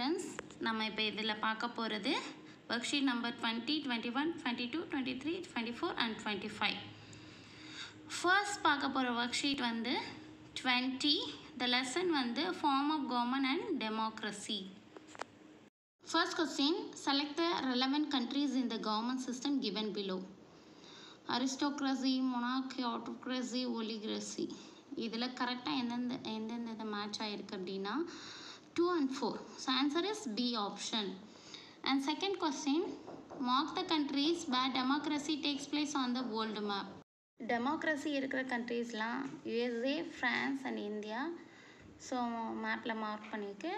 Students நம்ம இப்போ இதில் பார்க்க போகிறது worksheet number twenty twenty one twenty two twenty three twenty four and twenty five first பார்க்க போகிற ஒர்க் ஷீட் வந்து டுவெண்ட்டி த லெசன் வந்து form of government and democracy First question Select the relevant countries in the government system given below. Aristocracy, monarchy, autocracy, oligarchy. இதில் கரெக்டாக எந்தெந்த எந்தெந்த இது match ஆகிருக்கு அப்படின்னா two and four so answer is B option and second question mark the countries where democracy takes place on the world map டெமோக்ரஸி இருக்கிற கண்ட்ரீஸ்லாம் USA France and India so மேப்பில் மார்க் பண்ணியிருக்கு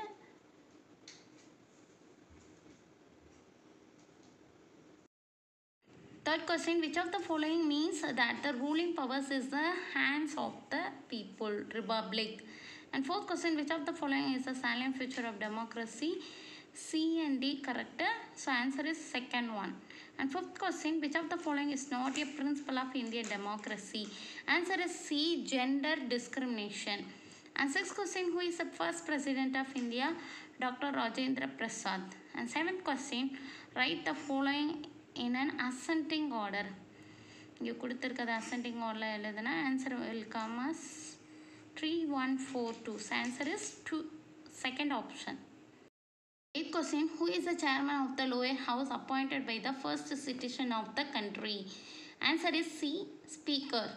Third question Which of the following means that the ruling powers is the hands of the people? Republic. And fourth question Which of the following is the silent future of democracy? C and D correct. So answer is second one. And fifth question Which of the following is not a principle of Indian democracy? Answer is C gender discrimination. And sixth question Who is the first president of India? Dr. Rajendra Prasad. And seventh question Write the following in an ascending order இங்கே கொடுத்துருக்கிறது ascending ஆர்டரில் எழுதுனா answer will come as three one four two answer is two second option Eighth question Who is the chairman of the lower house appointed by the first citizen of the country? Answer is C. Speaker.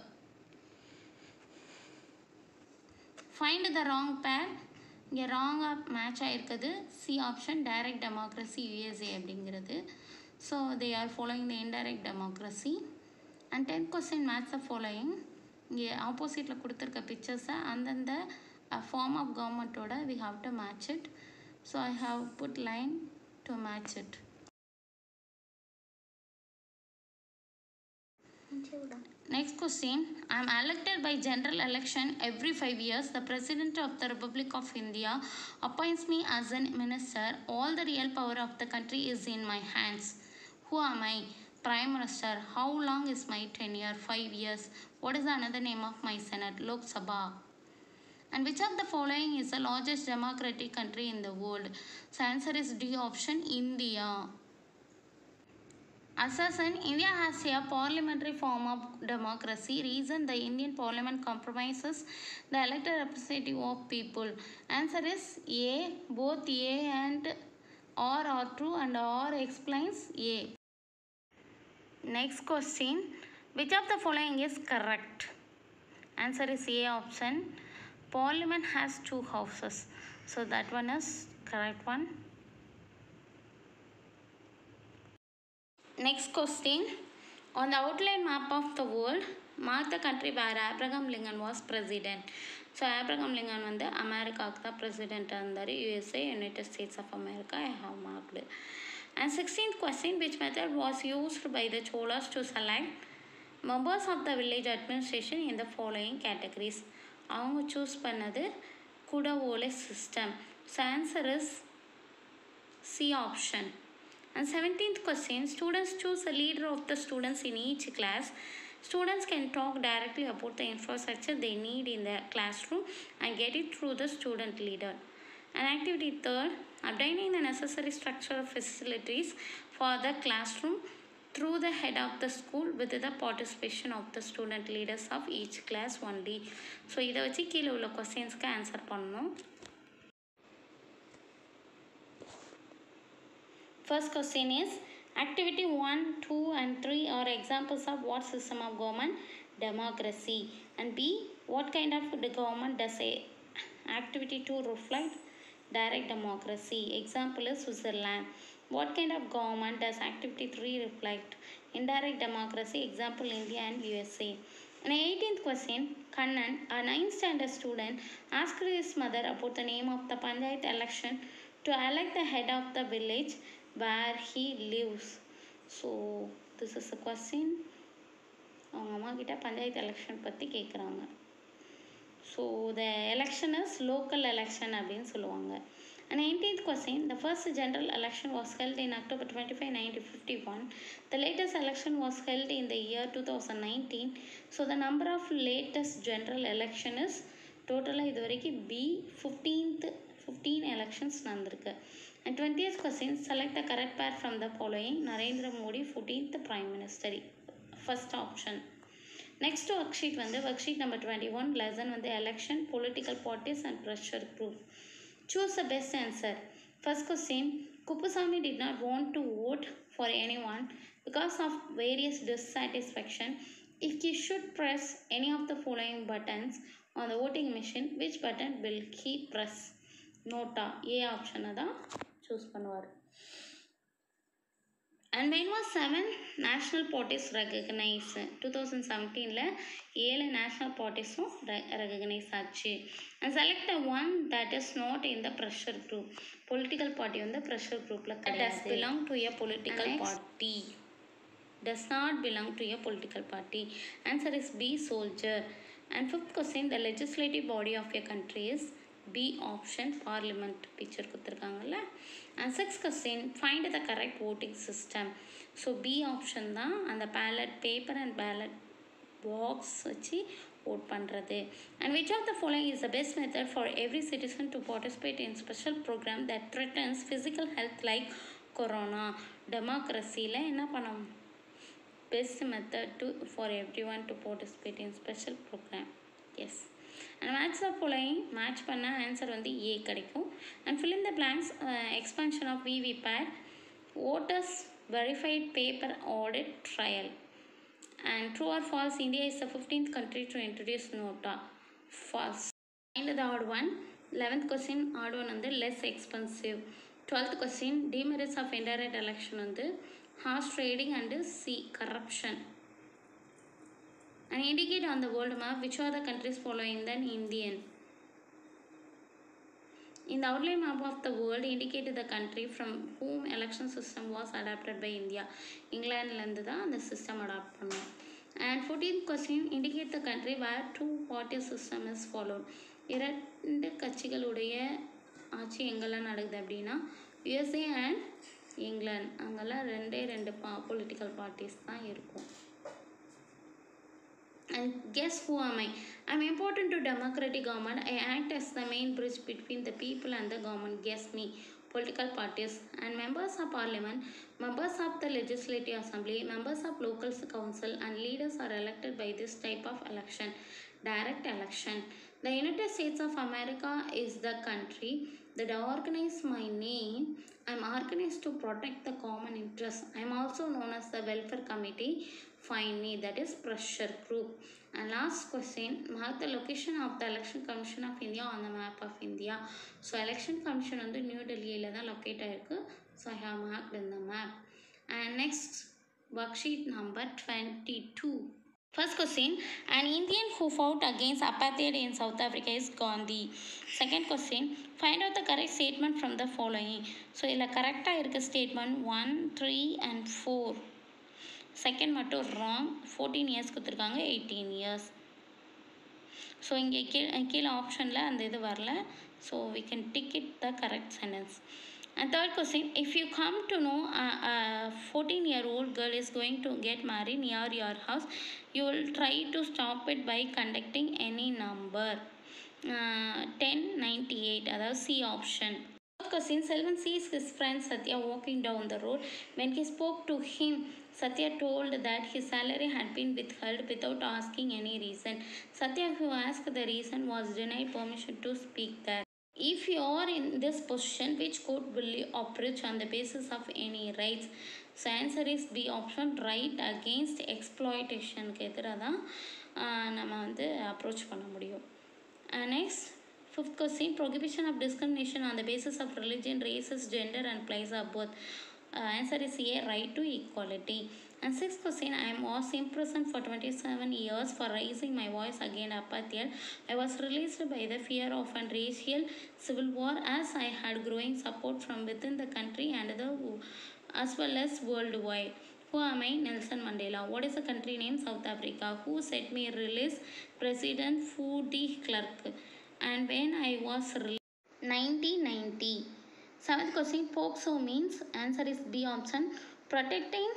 Find the wrong pair. இங்கே ராங்காக match ஆகிருக்குது C option direct democracy USA அப்படிங்கிறது so they are following the indirect democracy and tenth question match the following இங்கே ஆப்போசிட்டில் கொடுத்துருக்க பிக்சர்ஸை அந்தந்த form of கவர்மெண்ட்டோட we have to match it so I have put line to match it Next question. I am elected by general election every five years. The President of the Republic of India appoints me as a minister. All the real power of the country is in my hands. Who am I? Prime Minister. How long is my tenure? Five years. What is the another name of my Senate? Lok Sabha. And which of the following is the largest democratic country in the world? So answer is D option India. Assassin, India has a parliamentary form of democracy. Reason the Indian parliament compromises the elected representative of people. Answer is A. Both A and R are true and R explains A. Next question. Which of the following is correct? Answer is A option. Parliament has two houses. So that one is correct one. Next question. On the outline map of the world, mark the country where Abraham Lincoln was president. So Abraham Lincoln வந்து அமெரிக்காவுக்கு தான் பிரசிடெண்ட்டாக இருந்தார் USA United States of America I have marked and sixteenth question which method was used by the Cholas to select members of the village administration இந்த following categories அவங்க choose பண்ணது குடவோலை system so answer is C option And 17th question Students choose a leader of the students in each class. Students can talk directly about the infrastructure they need in the classroom and get it through the student leader. And activity third obtaining the necessary structural facilities for the classroom through the head of the school with the participation of the student leaders of each class only. So இதை வச்சு கீழே உள்ள கொஸ்டின்ஸ்க்கு answer பண்ணணும் First question is activity 1, 2 and 3 are examples of what system of government? Democracy. And B, what kind of the government does a activity 2 reflect? Direct democracy. Example is Switzerland. What kind of government does activity 3 reflect? Indirect democracy. Example India and USA. And 18th question, Kannan, a 9th standard student, asked his mother about the name of the Panchayat election to elect the head of the village where he lives. So, this is a question. அவங்க அம்மா கிட்ட panchayat election பற்றி கேட்குறாங்க so the election is local election அப்படின்னு சொல்லுவாங்க and nineteenth question the first general election was held in October twenty five nineteen fifty one the latest election was held in the year two thousand nineteen so the number of latest general election is டோட்டலாக இது வரைக்கும் B fifteenth fifteen எலெக்ஷன்ஸ் நடந்திருக்கு and twentieth question select the correct pair from the following Narendra Modi fourteenth prime minister first option next worksheet வந்து worksheet number twenty one lesson வந்து election political parties and pressure group choose the best answer first question Kuppusamy did not want to vote for anyone because of various dissatisfaction if he should press any of the following buttons on the voting machine which button will he press NOTA A ஆப்ஷனை தான் choose பண்ணுவார் அண்ட் when was seven national parties recognise two thousand செவன்டீனில் ஏழு national பார்ட்டிஸும் recognise ஆச்சு and select one that is not in the pressure group political party வந்து ப்ரெஷர் குரூப்பில் கிடையாது belong to a political party does not belong to a political party. Answer is B, soldier. And fifth question, the legislative body of a country is B option, parliament. Picture கொடுத்துருக்காங்கல்ல and sixth question, find the correct voting system. So B option தான் அந்த ballot paper and ballot box வச்சு vote பண்ணுறது and which of the following is the best method for every citizen to participate in special program that threatens physical health like corona democracyல என்ன பண்ண best method to for everyone to participate in special program yes and match the following match பண்ண answer வந்து A கிடைக்கும் and fill in the blanks uh, expansion of VVPAT voters verified paper audit trial and true or false India is the 15th country to introduce nota false find the odd one 11th question odd one வந்து less expensive 12th question demerits of indirect election வந்து horse trading and C corruption and indicate on the world map which are the countries following the Indian in the outline map of the world indicated the country from whom election system was adapted by India இங்கிலாந்துலேருந்து தான் அந்த system adopt பண்ணோம் and fourteen question indicate the country where two party system is followed இரண்டு கட்சிகளுடைய ஆட்சி எங்கெல்லாம் நடக்குது அப்படின்னா யுஎஸ்ஏ அண்ட் இங்கிலாந்து அங்கெல்லாம் ரெண்டே ரெண்டு பா பொலிட்டிக்கல் பார்ட்டிஸ் தான் இருக்கும் and guess who am I? I'm important to democratic government. I act as the main bridge between the people and the government. Guess me. Political parties and members of parliament, members of the legislative assembly, members of local council and leaders are elected by this type of election, direct election. The United States of America is the country that organized my name. I'm organized to protect the common interest. I'm also known as the welfare committee. Find me, that is pressure group. And last question, mark the location of the Election Commission of India on the map of India. So Election Commission வந்து new டெல்லியில் தான் locate ஆயிருக்கு so I have marked in the map and next worksheet number 22. First question An Indian who fought against apartheid in South Africa is Gandhi. Second question Find out the correct statement from the following. So இதில் கரெக்டாக இருக்க statement one three and four second மட்டும் wrong fourteen years கொடுத்துருக்காங்க eighteen years so இங்கே கீழே கீழே ஆப்ஷனில் அந்த இது வரல so we can tick it the correct sentence And third question, if you come to know a, a 14 year old girl is going to get married near your house, you will try to stop it by conducting any number. Uh, 1098, அதாவது C option. Fourth question, Selvan sees his friend Satya walking down the road. When he spoke to him, Satya told that his salary had been withheld without asking any reason. Satya, who asked the reason, was denied permission to speak there. If you are in this position, which court will you approach on the basis of any rights? So answer is B option, right against exploitation எதிராக தான் ஆஹ், நம்ம வந்து approach பண்ண முடியும் next fifth question prohibition of discrimination on the basis of religion, races, gender and place of birth. Uh, answer is A, right to equality. And sixth question, I was imprisoned for 27 years for raising my voice against apartheid. I was released by the fear of an racial civil war as I had growing support from within the country and the as well as worldwide. Who am I? Nelson Mandela. What is the country name? South Africa. Who set me release? President Fu de Klerk. And when I was released, 1990. Seventh question, POXO means answer is B option, protecting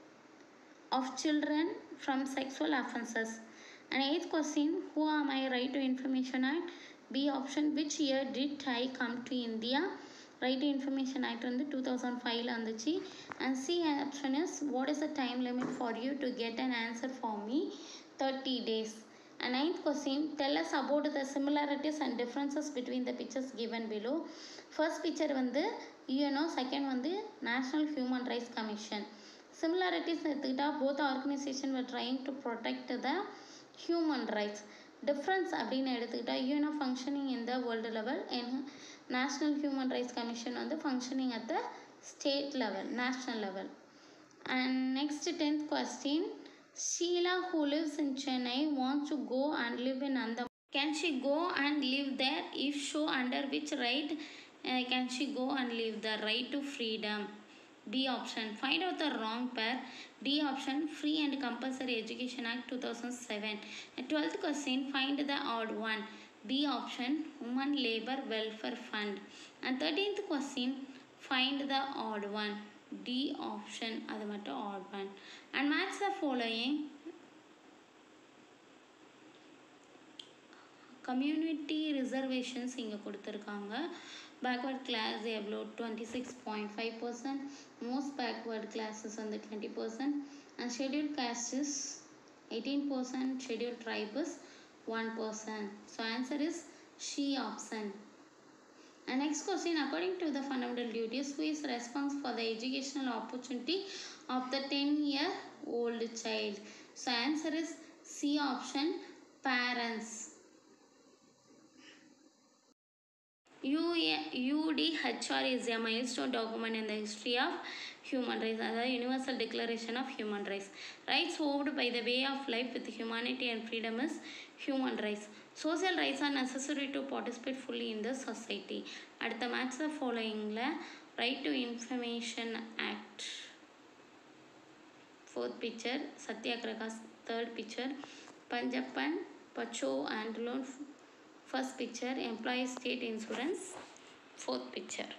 of children from sexual offences. And eighth question, who am I right to information act? B option which year did I come to India right information act வந்து two thousand ஃபைவ்ல வந்துச்சு and C option is what is the time limit for you to get an answer for me thirty days and ninth question tell us about the similarities and differences between the pictures given below first picture வந்து UNO second வந்து national human rights commission similarities எடுத்துக்கிட்டால் both organisation were trying to protect the human rights difference அப்படின்னு எடுத்துக்கிட்டால் UNO functioning in the world level and national human rights commission வந்து functioning at the state level national level and next 10th question Sheila who lives in Chennai wants to go and live in Andam can she go and live there if so under which right uh, can she go and live the right to freedom B option find out the wrong pair D option free and compulsory education act 2007 and 12th question find the odd one B option women labor welfare fund and 13th question find the odd one D option அது மட்டும் odd one and match the following community reservations இங்கே கொடுத்துருக்காங்க backward class எவ்வளோ twenty six point five percent most backward classes வந்து twenty percent and schedule castes eighteen percent schedule tribes one percent so answer is C option And next question, according to the fundamental duties, who is responsible for the educational opportunity of the 10-year-old child? So answer is C option, parents. UDHR is a milestone document in the history of human rights, அதாவது Universal Declaration of Human Rights. Rights owed by the way of life with humanity and freedom is human rights. Social rights are necessary to participate fully in the society. அடுத்த match the ஃபாலோயிங்கில் right to information act fourth picture satyagrahas third picture பஞ்சப்பன் பச்சோ and loan first picture employee state insurance fourth picture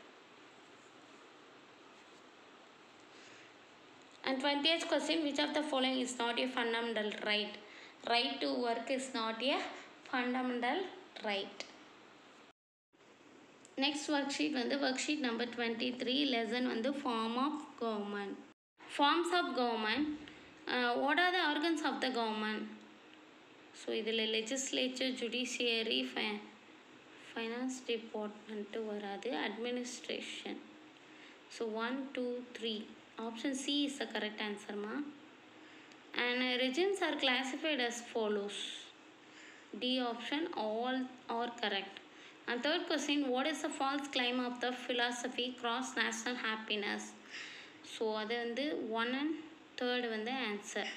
And 20th question, which of the following is not a fundamental right? Right to work is not a fundamental right. Next worksheet வந்து worksheet number 23 lesson வந்து form of government. Forms of government. Uh, what are the organs of the government? So இதில் legislature judiciary ஃபை finance department வராது administration so one two three option C is the correct ஆன்சர்மா and regimes are classified as follows D option all are correct. And third question, what is the false claim of the philosophy cross national happiness? So அது வந்து one and third வந்து answer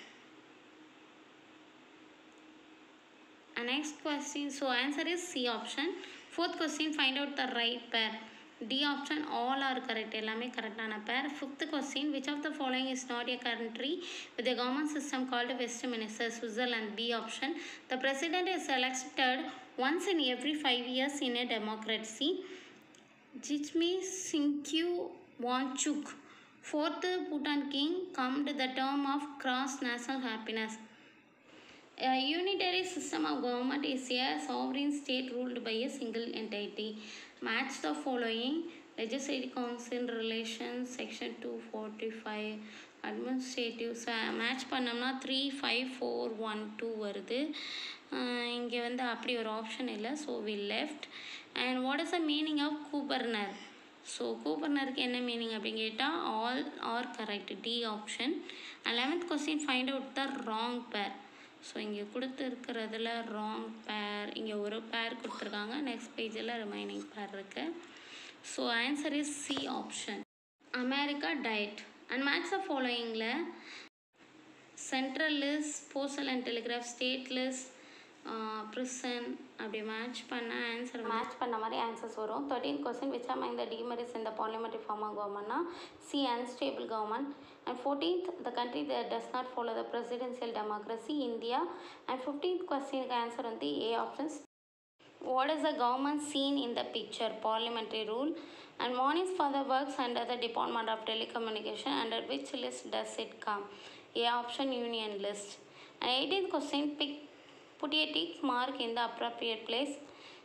And next question, so answer is C option. Fourth question, find out the right pair. D option, all are correct. எல்லாமே கரெக்டான pair. Fifth question, which of the following is not a country with a government system called Westminster, Switzerland? B option. The president is elected once in every five years in a democracy. Jigme Singkyu Wanchuk, fourth Bhutan king, comed the term of cross national happiness. A unitary system of government is a sovereign state ruled by a single entity. Match the following legislative council relations section 245 administrative match பண்ணோம்னா three five four one two வருது இங்கே வந்து அப்படி ஒரு option இல்லை so we left and what is the meaning of கூபர்னர் so கூப்பர்னருக்கு என்ன மீனிங் அப்படின்னு கேட்டால் all are correct D option and eleventh question find out the wrong pair so இங்கே கொடுத்துருக்கிறதுல ராங் பேர் இங்கே ஒரு பேர் கொடுத்துருக்காங்க நெக்ஸ்ட் பேஜில் ரிமைனிங் பேர் இருக்குது so answer is C option America diet and match of ஃபாலோயிங்கில் central list postal and telegraph state list prison அப்படி மேட்ச் பண்ண ஆன்சர் மேட்ச் பண்ண மாதிரி ஆன்சர்ஸ் வரும் thirteen question which among the demerits இந்த parliamentary form of கவர்மெண்ட்னா C unstable government and fourteenth the country the does not follow the presidential democracy India and fifteenth கொஸ்டினுக்கு answer வந்து A options What is the government seen in the picture? Parliamentary rule. And one is for the works under the Department of Telecommunication. Under which list does it come? A option union list. And 18th question pick put a tick mark in the appropriate place.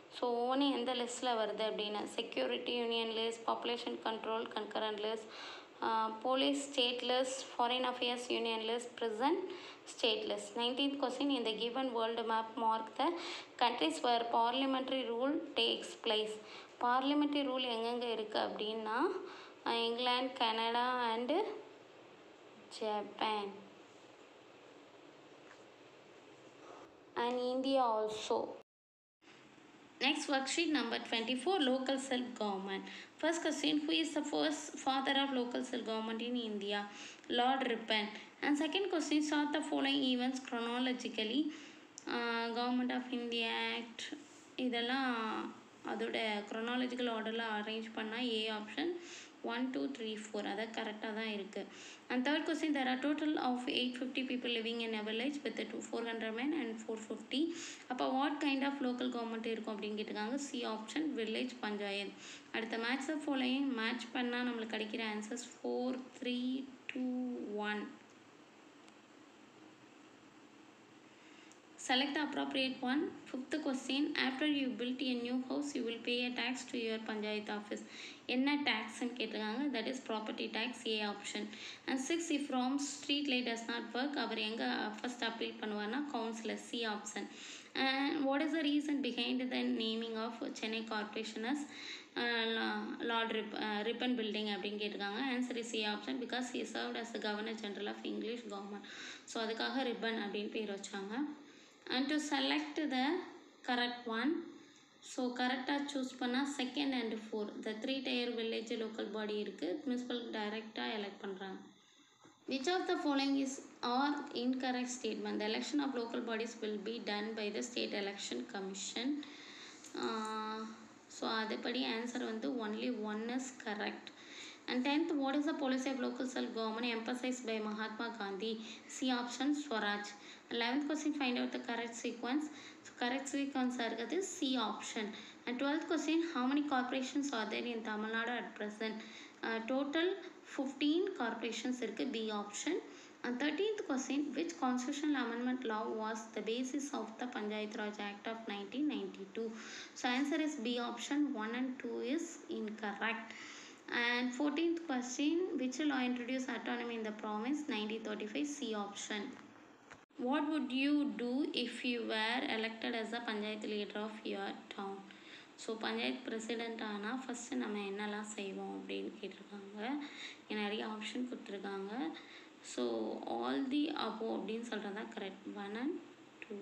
So ஒவ்வொன்று எந்த லிஸ்ட்டில் வருது அப்படின்னு security union list population control concurrent list police state list foreign affairs union list prison state list 19th question in the given world map mark the countries where parliamentary rule takes place parliamentary rule எங்கெங்கே இருக்குது அப்படின்னா இங்கிலாந்து Canada and Japan and India also. Next worksheet number 24 local self government. First question Who is the first father of local self government in India? Lord Ripon. And second question Sort the following events chronologically. Uh, Government of India Act இதெல்லாம் அதோட chronological ஆர்டரில் arrange பண்ணால் A option one two three four அதான் கரெக்டாக தான் இருக்குது and third question there are total of eight fifty people living in a village with two four hundred man and four fifty அப்போ what kind of local government இருக்கும் அப்படின்னு கேட்டிருக்காங்க C option village panchayat அடுத்த match ஃபோலையும் match பண்ணால் நம்மளுக்கு கிடைக்கிற answers four three two one Select the appropriate one. Fifth question. After you built a new house, you will pay a tax to your panchayat office. என்ன டேக்ஸ்ன்னு கேட்டிருக்காங்க that is property tax A option and six if from street light does not work அவர் எங்கே first appeal பண்ணுவார்னா councillor C option and what is the reason behind the naming of Chennai corporation as lord ரிப் Ripon building அப்படின்னு கேட்டிருக்காங்க answer is A option because he served as the governor general of English government so அதுக்காக Ripon அப்படின்னு பேர் வச்சாங்க and to select the correct one so கரெக்டாக choose பண்ணால் second and four the three tier village local body இருக்குது municipal டைரெக்டாக elect பண்ணுறாங்க Which of the following is or incorrect statement? The election of local bodies will be done by the State Election Commission. So அதுபடி answer வந்து only one is correct and tenth what is the policy of local self government emphasise by Mahatma Gandhi C option Swaraj eleventh question find out the correct sequence so correct சீக்வன்ஸாக இருக்கிறது C option and twelfth question how many corporations are there in Tamil Nadu at present total fifteen corporations இருக்குது B option And 13th question, which constitutional amendment law was the basis of the Panchayat Raj Act of 1992? So answer is B option 1 and 2 is incorrect. And 14th question, which law introduced autonomy in the province? 1935 C option. What would you do if you were elected as the Panchayat leader of your town? So panchayat president ஆனால் first நம்ம என்னெல்லாம் செய்வோம் அப்படின்னு கேட்டிருக்காங்க இங்க நிறைய option கொடுத்துருக்காங்க so all the above அப்படின்னு சொல்கிறது தான் correct one and two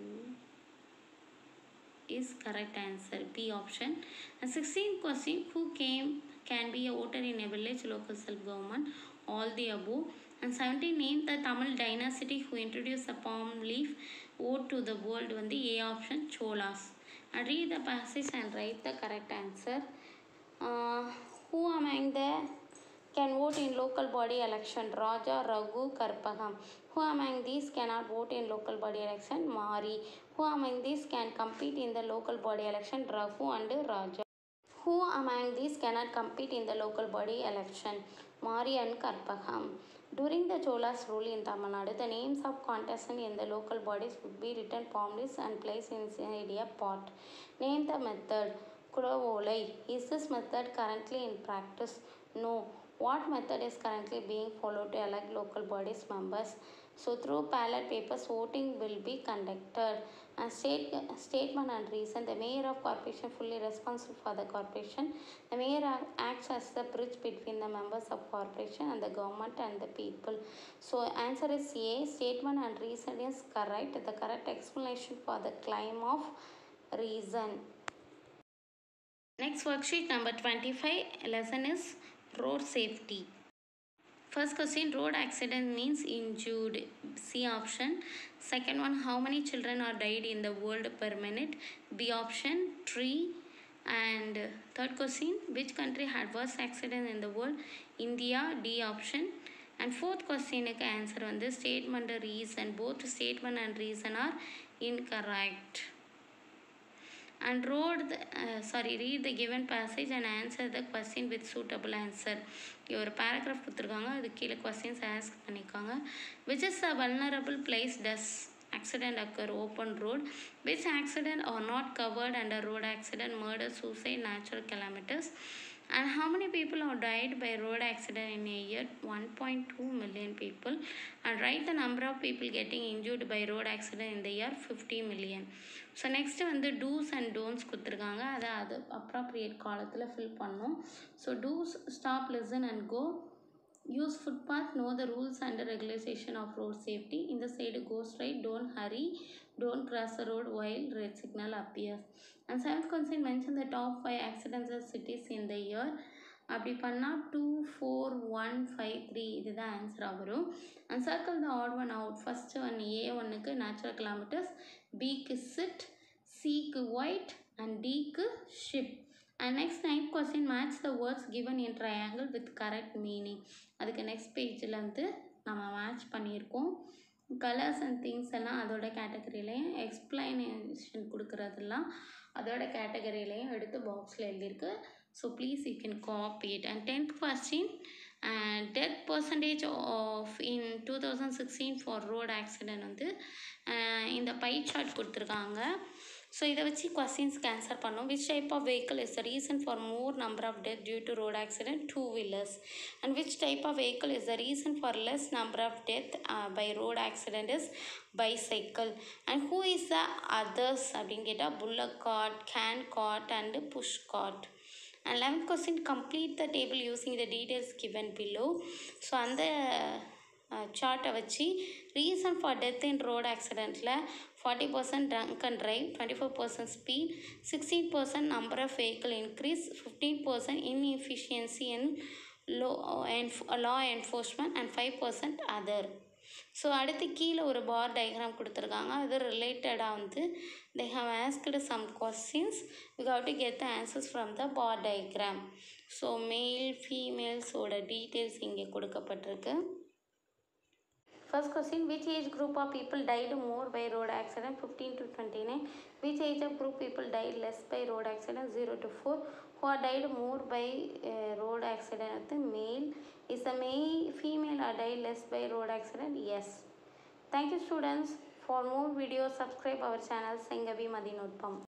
is correct answer B option. And 16th question who came can be a voter in a village local self government all the above. And 17 name the Tamil dynasty who introduced the palm leaf vote to the world வந்து A option Cholas. And read the passage and write the correct answer. Uh, who among the can vote in local body election? Raja, Raghu, Karpagam. Who among these cannot vote in local body election? Mari. Who among these can compete in the local body election? Raghu and Raja. Who among these cannot compete in the local body election? Mari and Karpagam. During the Cholas rule in Tamil Nadu, the names of contestants in the local bodies would be written palmless and placed inside a pot. Name the method. Kudavolai. Is this method currently in practice? No. What method is currently being followed to elect local bodies members? So through ballot papers, voting will be conducted. And state, statement and reason, the mayor of corporation fully responsible for the corporation. The mayor ac- acts as the bridge between the members of corporation and the government and the people. So answer is A, statement and reason is correct. The correct explanation for the claim of reason. Next worksheet number 25 lesson is road safety. First question road accident means injured. C option. Second one how many children are died in the world per minute? B option 3. And third question which country had worst accident in the world? India. D option. And fourth question answer on this statement reason. Both statement and reason are incorrect. and wrote the, uh, sorry read the given passage and answer the question with suitable answer இங்க ஒரு paragraph கொடுத்துருக்காங்க அது கீழே questions ask பண்ணியிருக்காங்க which is a vulnerable place does accident occur open road which accident are not covered under road accident murder suicide natural calamities and how many people have died by road accident in a year 1.2 million people and write the number of people getting injured by road accident in the year 50 million so next வந்து do's and don'ts கொடுத்துருக்காங்க அதை அது appropriate காலத்தில் fill பண்ணோம் so do's stop listen and go use footpath know the rules and regulation of road safety in the side go straight don't hurry don't cross the road while red signal appears and seventh concern mention the top five accidents of cities in the year அப்படி பண்ணால் two four one five three இதுதான் ஆன்சராக வரும் and circle the odd one out first one a ஒன்னுக்கு natural kilometres pig sit sick white and tick ship and next night question match the words given in triangle with correct meaning அதுக்கு next பேஜில் வந்து நம்ம match பண்ணியிருக்கோம் colours and things எல்லாம் அதோட கேட்டகரியிலையும் எக்ஸ்பிளைனேஷன் கொடுக்குறதெல்லாம் அதோட கேட்டகரியிலையும் எடுத்து பாக்ஸில் எழுதியிருக்கு so please you can copy it and tenth question death percentage of in two thousand sixteen for road accident வந்து இந்த பை சார்ட் கொடுத்துருக்காங்க ஸோ இதை வச்சு கொஸ்டின்ஸ்க்கு ஆன்சர் பண்ணோம் which type of vehicle is the reason for more number of death due to road accident two wheelers and which type of vehicle is the reason for less number of death by road accident is bicycle and who is the others அப்படின்னு கேட்டால் bullock cart can cart and push cart and eleventh question complete the table using the details given below so அந்த சார்ட்டை வச்சு reason for death in road ஆக்சிடெண்ட்டில் forty percent drunk and drive twenty four percent speed sixteen percent number of vehicle increase fifteen percent inefficiency in law என்ஃப் law enforcement and five percent other so அடுத்து கீழே ஒரு bar diagram கொடுத்துருக்காங்க அது ரிலேட்டடாக வந்து they have asked some questions we have to get the answers from the bar diagram so male ஃபீமேல்ஸோட details இங்கே கொடுக்கப்பட்டிருக்கு First question Which age group of people died more by road accident 15 to 29? Which age of group people died less by road accident 0 to 4? Who are died more by uh, road accident? The male. Is the male female or died less by road accident? Yes. Thank you students. For more videos, subscribe our channel Sangavi Madinotpam.